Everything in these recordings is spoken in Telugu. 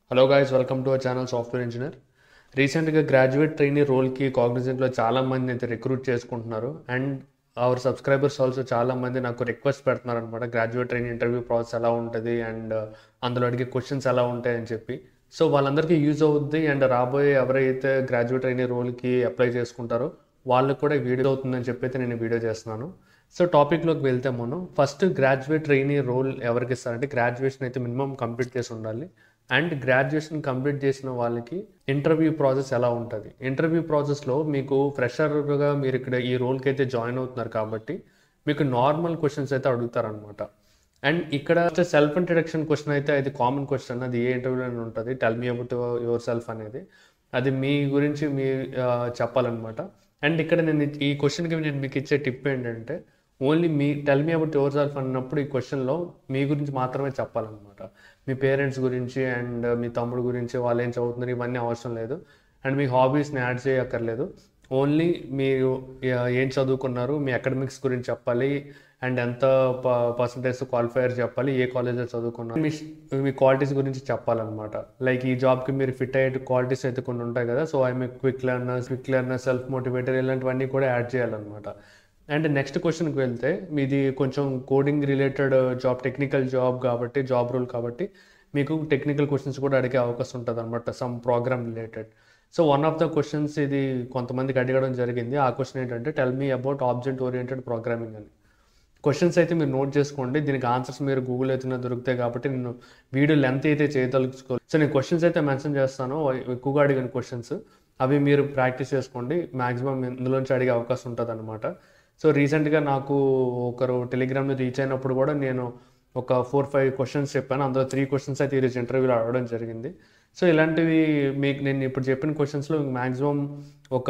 Hello guys welcome to our channel software engineer రీసెంట్గా గ్రాడ్యుయేట్ ట్రైనీ రోల్కి కాగ్నిజెంట్లో చాలా మంది అయితే రిక్రూట్ చేసుకుంటున్నారు అండ్ అవర్ సబ్స్క్రైబర్స్ ఆల్సో చాలా మంది నాకు రిక్వెస్ట్ పెడుతున్నారు అనమాట గ్రాడ్యుయేట్ ట్రైన్ ఇంటర్వ్యూ ప్రాసెస్ ఎలా ఉంటుంది అండ్ అందులో అడిగే క్వశ్చన్స్ ఎలా ఉంటాయి అని చెప్పి సో వాళ్ళందరికీ యూజ్ అవుద్ది అండ్ రాబోయే ఎవరైతే గ్రాడ్యుయేట్ ట్రైనీ రోల్కి అప్లై చేసుకుంటారో వాళ్ళకు కూడా వీడియో అవుతుందని చెప్పి అయితే నేను వీడియో చేస్తున్నాను సో టాపిక్లోకి వెళ్తే మనం ఫస్ట్ గ్రాడ్యుయేట్ ట్రైనీ రోల్ ఎవరికి ఇస్తారంటే గ్రాడ్యుయేషన్ అయితే మినిమం కంప్లీట్ చేసి ఉండాలి అండ్ గ్రాడ్యుయేషన్ కంప్లీట్ చేసిన వాళ్ళకి ఇంటర్వ్యూ ప్రాసెస్ ఎలా ఉంటుంది ఇంటర్వ్యూ ప్రాసెస్లో మీకు ఫ్రెషర్గా మీరు ఇక్కడ ఈ రోల్కి అయితే జాయిన్ అవుతున్నారు కాబట్టి మీకు నార్మల్ క్వశ్చన్స్ అయితే అడుగుతారనమాట అండ్ ఇక్కడ సెల్ఫ్ ఇంట్రడక్షన్ క్వశ్చన్ అయితే అది కామన్ క్వశ్చన్ అది ఏ ఇంటర్వ్యూలో ఉంటుంది tell me about yourself అనేది అది మీ గురించి మీ ఆ, చెప్పాలన్నమాట అండ్ ఇక్కడ నేను ఈ క్వశ్చన్కి నేను మీకు ఇచ్చే టిప్ ఏంటంటే ఓన్లీ మీ tell me about yourself అన్నప్పుడు ఈ క్వశ్చన్లో మీ గురించి మాత్రమే చెప్పాలన్నమాట మీ పేరెంట్స్ గురించి అండ్ మీ తమ్ముడు గురించి వాళ్ళు ఏం చదువుతున్నారు ఇవన్నీ అవసరం లేదు అండ్ మీ హాబీస్ని యాడ్ చేయక్కర్లేదు ఓన్లీ మీరు ఆ, ఏం చదువుకున్నారు మీ అకాడమిక్స్ గురించి చెప్పాలి అండ్ ఎంత పర్సంటేజ్ క్వాలిఫైయర్ చెప్పాలి ఏ కాలేజ్లో చదువుకున్నారు మీ మీ క్వాలిటీస్ గురించి చెప్పాలన్నమాట లైక్ ఈ జాబ్కి మీరు ఫిట్ అయ్యే క్వాలిటీస్ అయితే కొన్ని ఉంటాయి కదా so I'm quick learner quick learner self motivator ఇలాంటివన్నీ కూడా యాడ్ చేయాలన్నమాట అండ్ నెక్స్ట్ క్వశ్చన్కి వెళ్తే మీది కొంచెం coding related job technical job కాబట్టి జాబ్ రోల్ కాబట్టి మీకు టెక్నికల్ క్వశ్చన్స్ కూడా అడిగే అవకాశం ఉంటుంది అనమాట some program related so one of the questions ఇది కొంతమందికి అడగడం జరిగింది ఆ క్వశ్చన్ ఏంటంటే tell me about object oriented programming అని క్వశ్చన్స్ అయితే మీరు నోట్ చేసుకోండి దీనికి ఆన్సర్స్ మీరు గూగుల్ అయితే దొరుకుతాయి కాబట్టి నేను వీడియో లెంత్ అయితే చేయదలుచుకోవాలి సో నేను క్వశ్చన్స్ అయితే మెన్షన్ చేస్తాను అవి ఎక్కువగా అడిగిన క్వశ్చన్స్ అవి మీరు ప్రాక్టీస్ చేసుకోండి మ్యాక్సిమం ఇందులోంచి అడిగే అవకాశం ఉంటుంది అనమాట సో రీసెంట్గా నాకు ఒకరు టెలిగ్రామ్లో రీచ్ అయినప్పుడు కూడా నేను ఒక ఫోర్ ఫైవ్ క్వశ్చన్స్ చెప్పాను అందులో త్రీ క్వశ్చన్స్ అయితే ఈరోజు ఇంటర్వ్యూలో అడగడం జరిగింది సో ఇలాంటివి మీకు నేను ఇప్పుడు చెప్పిన క్వశ్చన్స్లో మ్యాక్సిమం ఒక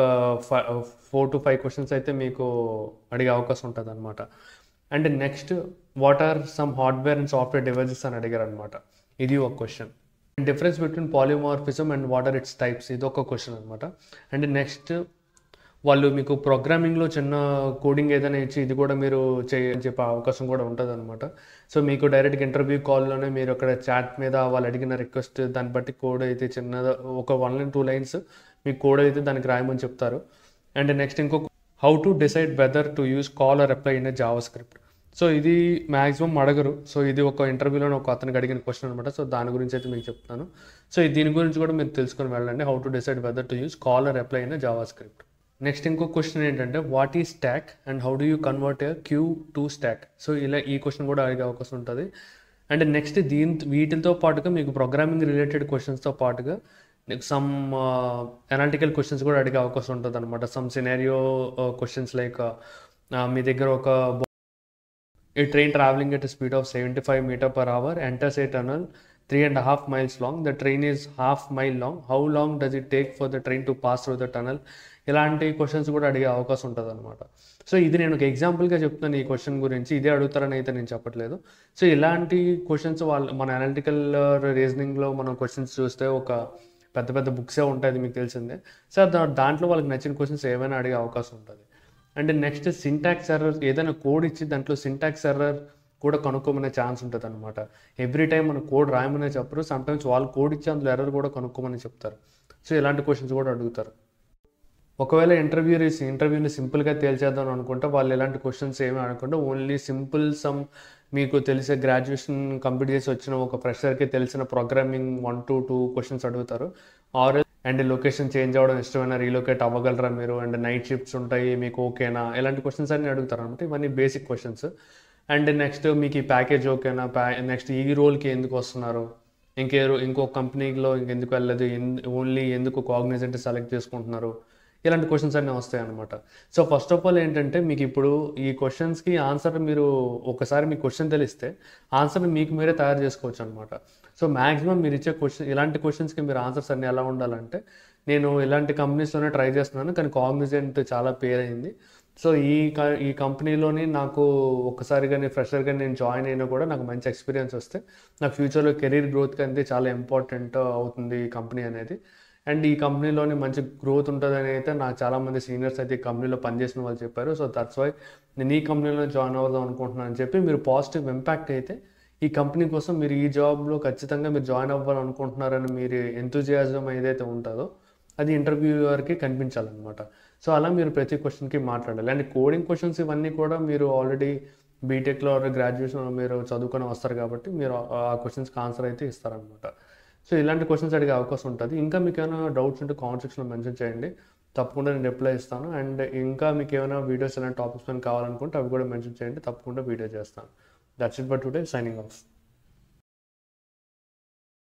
ఫోర్ టు ఫైవ్ క్వశ్చన్స్ అయితే మీకు అడిగే అవకాశం ఉంటుంది అనమాట and next what are some hardware and software devices అని అడిగారు అనమాట ఇది ఒక question difference between polymorphism and what are its types ఇది ఒక క్వశ్చన్ అనమాట అండ్ నెక్స్ట్ వాళ్ళు మీకు ప్రోగ్రామింగ్లో చిన్న కోడింగ్ ఏదైనా ఇచ్చి ఇది కూడా మీరు చేయని చెప్పే అవకాశం కూడా ఉంటుంది అనమాట సో మీకు డైరెక్ట్గా ఇంటర్వ్యూ కాల్లోనే మీరు అక్కడ చాట్ మీద వాళ్ళు అడిగిన రిక్వెస్ట్ దాన్ని బట్టి కోడ్ అయితే చిన్న ఒక వన్ లైన్ టూ లైన్స్ మీకు కోడ్ అయితే దానికి రాయమని చెప్తారు అండ్ నెక్స్ట్ ఇంకొక how to decide whether to use call or apply in JavaScript so ఇది మ్యాక్సిమం అడగరు సో ఇది ఒక ఇంటర్వ్యూలో ఒక అతనికి అడిగిన క్వశ్చన్ అనమాట సో దాని గురించి అయితే మీకు చెప్తాను సో దీని గురించి కూడా మీరు తెలుసుకొని వెళ్ళండి how to decide whether to use call or apply in JavaScript next ఇంకో క్వశ్చన్ ఏంటంటే వాట్ ఈ stack and how do you convert a queue to stack so ఇలా ఈ క్వశ్చన్ కూడా అడిగే అవకాశం ఉంటుంది అండ్ నెక్స్ట్ దీని వీటితో పాటుగా మీకు ప్రోగ్రామింగ్ రిలేటెడ్ క్వశ్చన్స్తో పాటుగా సమ్ అనాలిటికల్ క్వశ్చన్స్ కూడా అడిగే అవకాశం ఉంటుంది అనమాట సమ్ సినారియో క్వశ్చన్స్ లైక్ మీ దగ్గర ఒక A train traveling at a speed of 75 meter per hour enters a tunnel three and a half miles long. The train is half mile long. How long does it take for the train to pass through the tunnel? ఇలాంటి క్వశ్చన్స్ కూడా అడిగే అవకాశం ఉంటుంది అనమాట సో ఇది నేను ఒక ఎగ్జాంపుల్గా చెప్తాను ఈ క్వశ్చన్ గురించి ఇదే అడుగుతారని అయితే నేను చెప్పట్లేదు సో ఇలాంటి క్వశ్చన్స్ వాళ్ళ మన అనలిటికల్ రీజనింగ్లో మనం క్వశ్చన్స్ చూస్తే ఒక పెద్ద పెద్ద బుక్సే ఉంటాయి అది మీకు తెలిసిందే సో దా- దాంట్లో వాళ్ళకి నచ్చిన క్వశ్చన్స్ ఏమైనా అడిగే అవకాశం ఉంటుంది అండ్ నెక్స్ట్ సింటాక్స్ ఎర్రర్ ఏదైనా కోడ్ ఇచ్చి దాంట్లో సింటాక్స్ ఎర్రర్ కూడా కనుక్కోమనే ఛాన్స్ ఉంటుంది అనమాట ఎవ్రీ టైం మన కోడ్ రాయమనే చెప్పరు సమ్టైమ్స్ వాళ్ళు కోడ్ ఇచ్చి అందులో ఎర్రర్ కూడా కనుక్కోమని చెప్తారు సో ఇలాంటి క్వశ్చన్స్ కూడా అడుగుతారు ఒకవేళ ఇంటర్వ్యూ ఇంటర్వ్యూని సింపుల్గా తేల్చేద్దాం అనుకుంటే వాళ్ళు ఎలాంటి క్వశ్చన్స్ ఏమీ అనుకుంటే ఓన్లీ సింపుల్ సమ్ మీకు తెలిసే గ్రాడ్యుయేషన్ కంప్లీట్ చేసి వచ్చిన ఒక ఫ్రెషర్కి తెలిసిన programming one to two questions అడుగుతారు ఆర్ అండ్ లొకేషన్ చేంజ్ అవ్వడం ఇష్టమైనా రీలొకేట్ అవ్వగలరా మీరు అండ్ నైట్ షిఫ్ట్స్ ఉంటాయి మీకు ఓకేనా ఇలాంటి క్వశ్చన్స్ అన్ని అడుగుతారు అనమాట ఇవన్నీ బేసిక్ క్వశ్చన్స్ అండ్ నెక్స్ట్ మీకు ఈ ప్యాకేజ్ ఓకేనా ప్యా నెక్స్ట్ ఈ రోల్కి ఎందుకు వస్తున్నారు ఇంకే రో- ఇంకో కంపెనీలో ఇంకెందుకు వెళ్ళలేదు ఓన్లీ ఎందుకు కాగ్నిజెంట్ సెలెక్ట్ చేసుకుంటున్నారు ఇలాంటి క్వశ్చన్స్ అన్నీ వస్తాయి అనమాట సో ఫస్ట్ ఆఫ్ ఆల్ ఏంటంటే మీకు ఇప్పుడు ఈ క్వశ్చన్స్కి ఆన్సర్ మీరు ఒకసారి మీ క్వశ్చన్ తెలిస్తే ఆన్సర్ మీకు మీరే తయారు చేసుకోవచ్చు అనమాట సో మ్యాక్సిమం మీరు ఇచ్చే క్వశ్చన్ ఇలాంటి క్వశ్చన్స్కి మీరు ఆన్సర్స్ అన్నీ ఎలా ఉండాలంటే నేను ఇలాంటి కంపెనీస్లోనే ట్రై చేస్తున్నాను కానీ కాగ్నిజెంట్ చాలా పేరు అయింది సో ఈ క- ఈ కంపెనీలోని నాకు ఒక్కసారిగా నేను ఫ్రెషర్గా నేను జాయిన్ అయినా కూడా నాకు మంచి ఎక్స్పీరియన్స్ వస్తే నాకు ఫ్యూచర్లో కెరీర్ గ్రోత్కి అనేది చాలా ఇంపార్టెంట్ అవుతుంది ఈ కంపెనీ అనేది అండ్ ఈ కంపెనీలోని మంచి గ్రోత్ ఉంటుందని అయితే నాకు చాలామంది సీనియర్స్ అయితే ఈ కంపెనీలో పనిచేసిన వాళ్ళు చెప్పారు సో దట్స్ వై నేను ఈ కంపెనీలో జాయిన్ అవుదాం అనుకుంటున్నాను అని చెప్పి మీరు పాజిటివ్ ఇంపాక్ట్ అయితే ఈ కంపెనీ కోసం మీరు ఈ జాబ్లో ఖచ్చితంగా మీరు జాయిన్ అవ్వాలనుకుంటున్నారని మీరు ఎంతూజియాజం ఏదైతే ఉంటుందో అది ఇంటర్వ్యూవర్కి కనిపించాలన్నమాట సో అలా మీరు ప్రతి క్వశ్చన్కి మాట్లాడాలి అండ్ కోడింగ్ క్వశ్చన్స్ ఇవన్నీ కూడా మీరు ఆల్రెడీ బీటెక్లో గ్రాడ్యుయేషన్ మీరు చదువుకొని వస్తారు కాబట్టి మీరు ఆ క్వశ్చన్స్కి ఆన్సర్ అయితే ఇస్తారనమాట సో ఇలాంటి క్వశ్చన్స్ అడిగే అవకాశం ఉంటుంది ఇంకా మీకు ఏమైనా డౌట్స్ ఉంటే కామెంట్ సెక్షన్లో మెన్షన్ చేయండి తప్పకుండా నేను రిప్లై ఇస్తాను అండ్ ఇంకా మీకు ఏమైనా వీడియోస్ ఏమైనా టాపిక్స్ పైన కావాలనుకుంటే అవి కూడా మెన్షన్ చేయండి తప్పకుండా వీడియో చేస్తాను that's it but today signing of